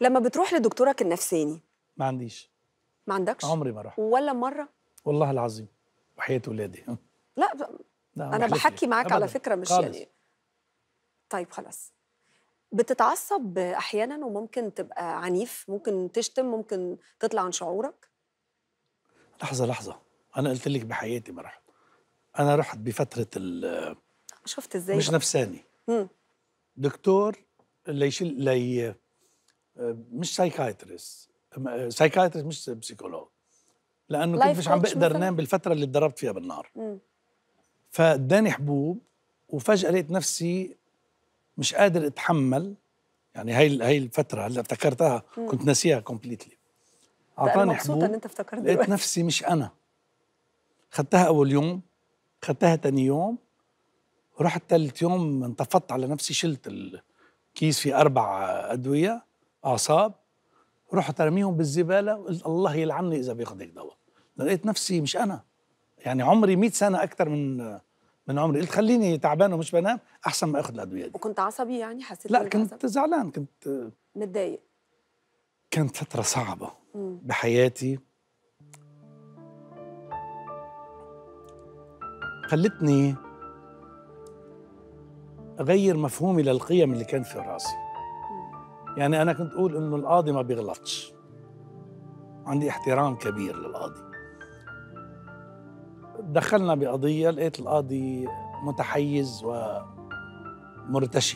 لما بتروح لدكتورك النفساني ما عنديش ما عندكش عمري ما رحت ولا مره والله العظيم وحياة ولادي لا لا انا بحلف بحكي لك. معاك على أبداً. فكره مش خالص. يعني طيب خلاص بتتعصب احيانا وممكن تبقى عنيف ممكن تشتم ممكن تطلع عن شعورك لحظة لحظة أنا قلت لك بحياتي ما رحت أنا رحت بفترة ال- شفت ازاي مش بقى؟ نفساني مم. دكتور ليشيل لي مش سايكايترست سايكايترست مش بسيكولوج لانه Life كنت مش عم coach بقدر مثلاً؟ نام بالفتره اللي اتضربت فيها بالنار مم. فاداني حبوب وفجاه لقيت نفسي مش قادر اتحمل يعني هاي هاي الفتره هلا افتكرتها كنت ناسيها كومبليتلي ده انا اعطاني مبسوطه ان حبوب انت افتكرت لقيت دلوقتي نفسي مش انا خدتها اول يوم خدتها تاني يوم رحت ثالث يوم انتفضت على نفسي شلت الكيس فيه اربع ادويه اعصاب رحت ارميهم بالزباله وقلت الله يلعني اذا بياخذ هيك دواء لقيت نفسي مش انا يعني عمري 100 سنه اكثر من من عمري قلت خليني تعبان ومش بنام احسن ما اخذ الادويه دي وكنت عصبي يعني حسيت لا إنك كنت عصبي؟ زعلان كنت متضايق كانت فتره صعبه مم. بحياتي خلتني اغير مفهومي للقيم اللي كانت في راسي يعني انا كنت اقول انه القاضي ما بيغلطش عندي احترام كبير للقاضي دخلنا بقضيه لقيت القاضي متحيز ومرتشي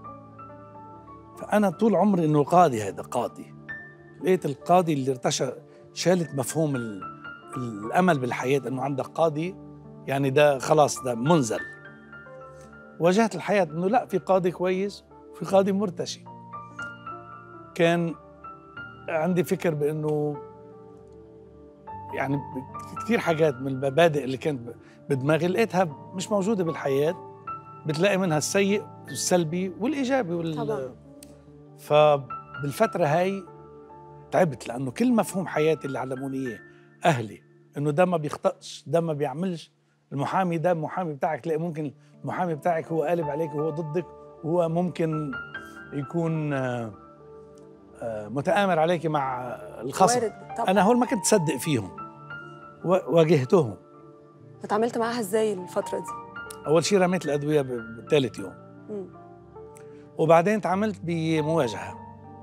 فانا طول عمري انه قاضي هذا قاضي لقيت القاضي اللي ارتشى شالت مفهوم ال- الامل بالحياه انه عندك قاضي يعني ده خلاص ده منزل واجهت الحياه انه لا في قاضي كويس في قاضي مرتشي كان عندي فكر بانه يعني ب- كثير حاجات من المبادئ اللي كانت ب- بدماغي لقيتها مش موجوده بالحياه بتلاقي منها السيء والسلبي والايجابي وال طبعاً. فبالفتره هاي تعبت لانه كل مفهوم حياتي اللي علموني اياه اهلي انه ده ما بيخطئش ده ما بيعملش المحامي ده المحامي بتاعك تلاقي ممكن المحامي بتاعك هو قالب عليك وهو ضدك وهو ممكن يكون آه، آه، متآمر عليك مع الخصم وارد طبعا انا هول ما كنت صدق فيهم و- واجهتهم اتعاملت معاها ازاي الفتره دي اول شيء رميت الادويه ب- بثالث يوم مم. وبعدين تعاملت بمواجهه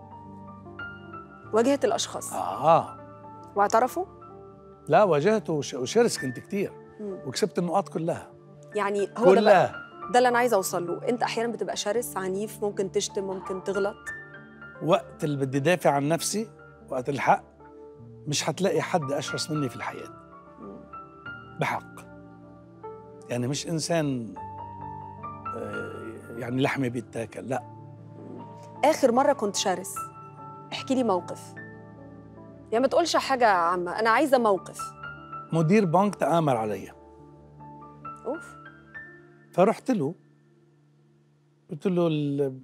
واجهت الاشخاص اه واعترفوا لا واجهته وش- وشرس كنت كتير مم. وكسبت النقاط كلها يعني هو ده بقى كلها ده اللي انا عايزه اوصل له انت احيانا بتبقى شرس عنيف ممكن تشتم ممكن تغلط وقت اللي بدي دافع عن نفسي وقت الحق مش حتلاقي حد اشرس مني في الحياه مم. بحق يعني مش انسان آه، يعني لحمه بيتاكل لا اخر مره كنت شرس احكي لي موقف يعني ما تقولش حاجه عامه انا عايزه موقف مدير بنك تآمر علي اوف فرحت له قلت له ال...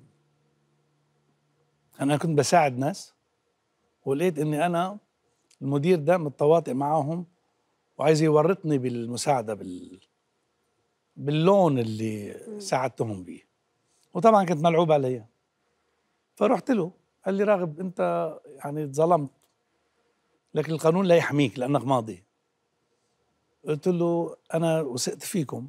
انا كنت بساعد ناس ولقيت اني انا المدير ده متواطئ معاهم وعايز يورطني بالمساعده بال باللون اللي ساعدتهم بيه وطبعا كنت ملعوب علي فرحت له قال لي راغب انت يعني اتظلمت لكن القانون لا يحميك لانك ماضي قلت له انا وثقت فيكم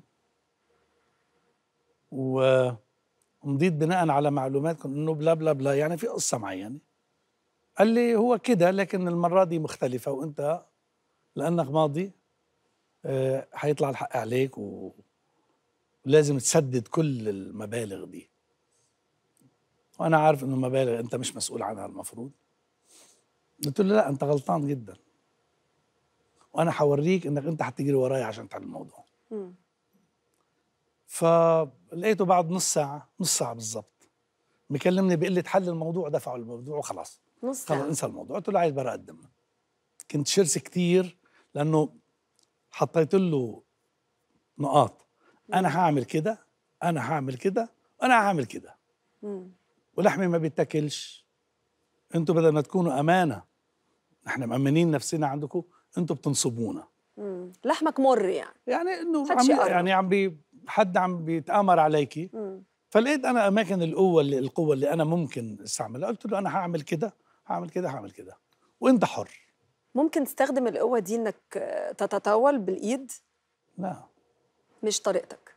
و- ومضيت بناء على معلوماتكم انه بلا بلا بلا يعني في قصه معينه قال لي هو كده لكن المره دي مختلفه وانت لانك ماضي آه، حيطلع الحق عليك و- ولازم تسدد كل المبالغ دي وانا عارف انه مبالغ انت مش مسؤول عنها المفروض قلت له لا انت غلطان جدا وانا حوريك انك انت حتجري ورايا عشان تحل الموضوع مم. فلقيته بعد نص ساعة نص ساعة بالضبط مكلمني بيقول لي تحل الموضوع دفعوا الموضوع وخلاص نص خلاص ساعه انسى الموضوع قلت له عايز براءة دم كنت شرس كتير لأنه حطيت له نقاط أنا هعمل كده أنا هعمل كده أنا هعمل كده مم. ولحمي ما بيتاكلش انتوا بدل ما تكونوا أمانة نحن مأمنين نفسنا عندكم انتوا بتنصبونا مم. لحمك مر يعني يعني انه حدش عم يقرب. يعني عم بي حد عم بيتآمر عليكي مم. فلقيت انا اماكن القوه اللي القوه اللي انا ممكن استعملها قلت له انا هعمل كده هعمل كده هعمل كده وانت حر ممكن تستخدم القوة دي إنك آه، تتطاول بالإيد لا مش طريقتك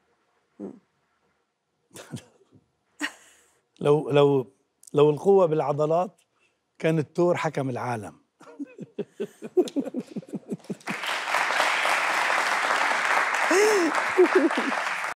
لو لو لو القوة بالعضلات كان التور حكم العالم